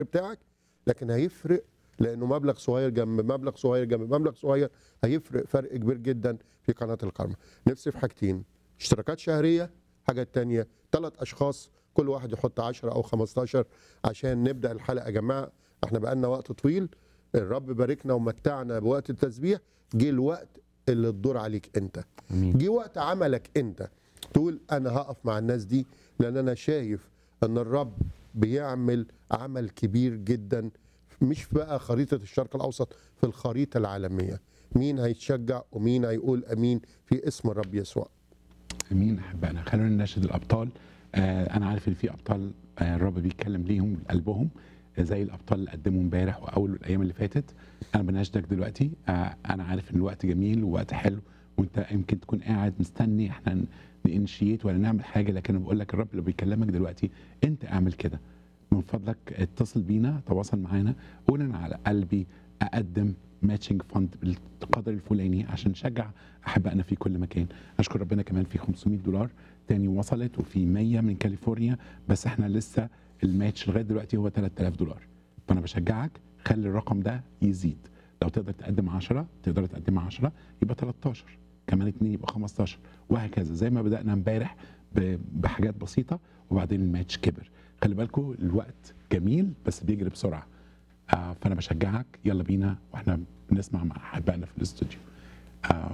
بتاعك لكن هيفرق لانه مبلغ صغير جنب مبلغ صغير جنب مبلغ صغير هيفرق فرق كبير جدا في قناه الكرمه نفسي في حاجتين اشتراكات شهريه حاجه تانية ثلاث اشخاص كل واحد يحط 10 او 15 عشان نبدا الحلقه يا جماعه احنا بقالنا وقت طويل الرب باركنا ومتعنا بوقت التسبيح جه الوقت اللي الدور عليك انت امين جه وقت عملك انت تقول انا هقف مع الناس دي لان انا شايف ان الرب بيعمل عمل كبير جدا مش بقى خريطه الشرق الاوسط في الخريطه العالميه مين هيتشجع ومين هيقول امين في اسم الرب يسوع امين احبائنا خلونا نناشد الابطال آه انا عارف ان في ابطال آه الرب بيتكلم ليهم قلبهم آه زي الابطال اللي قدموا امبارح واول الايام اللي فاتت انا بناشدك دلوقتي آه انا عارف ان الوقت جميل ووقت حلو وانت يمكن تكون قاعد مستني احنا ننشيت ولا نعمل حاجه لكن أنا بقول لك الرب اللي بيكلمك دلوقتي انت اعمل كده من فضلك اتصل بينا تواصل معانا قول انا على قلبي اقدم ماتشنج فند بالقدر الفلاني عشان نشجع احبائنا في كل مكان اشكر ربنا كمان في 500 دولار تاني وصلت وفي 100 من كاليفورنيا بس احنا لسه الماتش لغايه دلوقتي هو 3000 دولار فانا بشجعك خلي الرقم ده يزيد لو تقدر تقدم 10 تقدر تقدم 10 يبقى 13 كمان اتنين يبقى 15 وهكذا زي ما بدانا امبارح ب- بحاجات بسيطه وبعدين الماتش كبر خلي بالكم الوقت جميل بس بيجري بسرعه آه فانا بشجعك يلا بينا واحنا بنسمع مع احبائنا في الاستوديو آه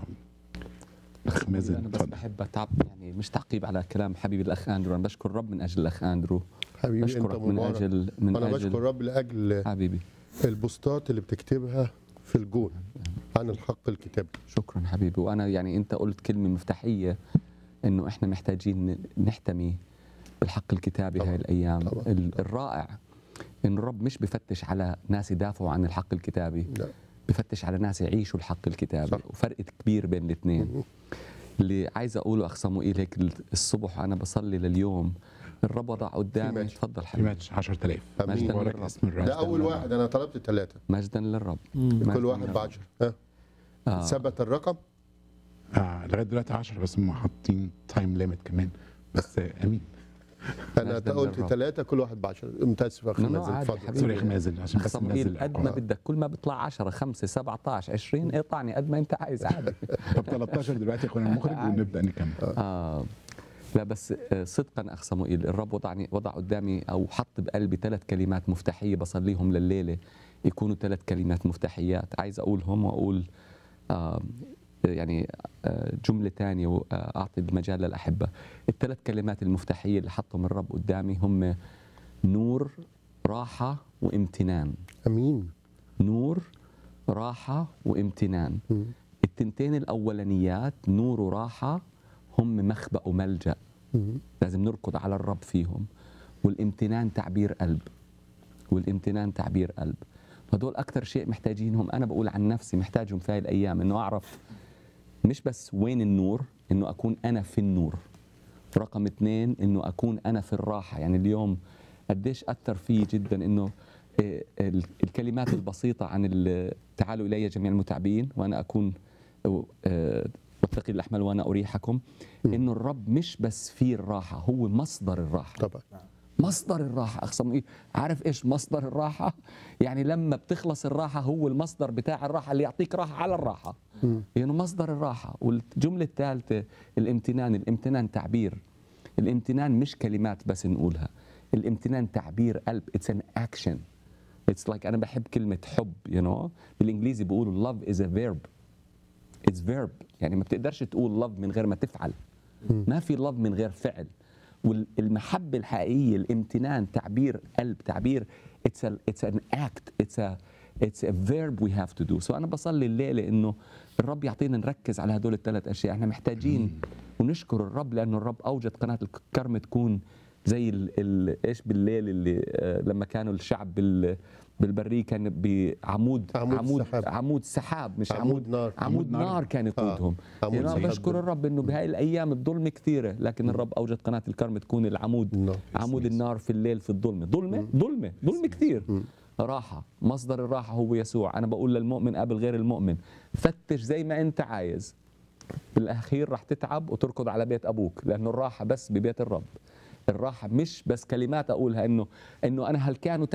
اخ مازن انا بس اتفضل بحب أتعب يعني مش تعقيب على كلام حبيبي الاخ اندرو انا بشكر الرب من اجل الاخ اندرو حبيبي انت بشكرك من مبارك اجل من وانا بشكر اجل الرب لاجل حبيبي البوستات اللي بتكتبها في الجون عن الحق الكتابي شكرا حبيبي وانا يعني انت قلت كلمه مفتاحيه انه احنا محتاجين نحتمي بالحق الكتابي طبعاً. هاي الايام طبعاً. ال- الرائع انه الرب مش بفتش على ناس يدافعوا عن الحق الكتابي لا بفتش على ناس يعيشوا الحق الكتابي صح. وفرق كبير بين الاثنين اللي عايز اقوله اخ صموئيل هيك الصبح وانا بصلي لليوم الرب وضع قدامي ماتش. تفضل في حبيبي ماتش 10000 أمين. مبارك للرب. اسم الرب ده اول واحد انا طلبت ثلاثه مجدا للرب كل مجداً واحد للرب. ب 10 ها آه. ثبت الرقم آه لغايه دلوقتي 10 بس هم حاطين تايم ليميت كمان بس آه امين انا مجداً قلت للرب. ثلاثه كل واحد ب 10 متاسف يا اخ لا، لا، مازن عادي اتفضل حبيبي. سوري يا اخ مازن عشان أخ بس ننزل صموئيل قد ما الأرقام. بدك كل ما بيطلع 10 5 17 20 اقطعني قد ما انت عايز عادي طب 13 دلوقتي يا اخونا المخرج ونبدا نكمل آه لا بس آه، صدقا اخ صموئيل الرب وضعني وضع قدامي او حط بقلبي ثلاث كلمات مفتاحيه بصليهم لليله يكونوا ثلاث كلمات مفتاحيات عايز اقولهم واقول آه يعني آه جمله ثانيه واعطي المجال للاحبه الثلاث كلمات المفتاحيه اللي حطهم الرب قدامي هم نور راحه وامتنان امين نور راحه وامتنان مم. التنتين الاولانيات نور وراحه هم مخبأ وملجأ مم. لازم نركض على الرب فيهم والامتنان تعبير قلب والامتنان تعبير قلب هدول اكثر شيء محتاجينهم انا بقول عن نفسي محتاجهم في هاي الايام انه اعرف مش بس وين النور انه اكون انا في النور رقم اثنين انه اكون انا في الراحه يعني اليوم قديش اثر فيه جدا انه آه، ال- الكلمات البسيطه عن ال- تعالوا الي جميع المتعبين وانا اكون آه، واتقي الاحمال وانا اريحكم انه الرب مش بس في الراحه هو مصدر الراحه طبعا مصدر الراحة أخ صموئيل عارف إيش مصدر الراحة؟ يعني لما بتخلص الراحة هو المصدر بتاع الراحة اللي يعطيك راحة على الراحة مم. يعني مصدر الراحة والجملة الثالثة الامتنان الامتنان تعبير الامتنان مش كلمات بس نقولها الامتنان تعبير قلب it's an action it's like أنا بحب كلمة حب you know بالإنجليزي بيقولوا love is a verb it's verb يعني ما بتقدرش تقول love من غير ما تفعل ما في love من غير فعل والمحبة الحقيقية الامتنان تعبير قلب تعبير it's a it's an act it's a it's a verb we have to do so أنا بصلي الليلة إنه الرب يعطينا نركز على هدول الثلاث أشياء احنا محتاجين ونشكر الرب لأنه الرب أوجد قناة الكرم تكون زي ال ال ايش بالليل اللي آه، لما كانوا الشعب بال بالبريه كان بعمود عمود عمود سحاب. عمود سحاب مش عمود عمود نار. عمود عمود نار. نار كان يقودهم عمود يعني انا سحاب. بشكر الرب انه بهاي الايام الظلمه كثيره لكن الرب اوجد قناه الكرم تكون العمود نار. عمود النار في الليل في الظلمه ظلمه ظلمه ظلمه كثير راحه مصدر الراحه هو يسوع انا بقول للمؤمن قبل غير المؤمن فتش زي ما انت عايز بالاخير رح تتعب وتركض على بيت ابوك لانه الراحه بس ببيت الرب الراحه مش بس كلمات اقولها انه انه انا هلكان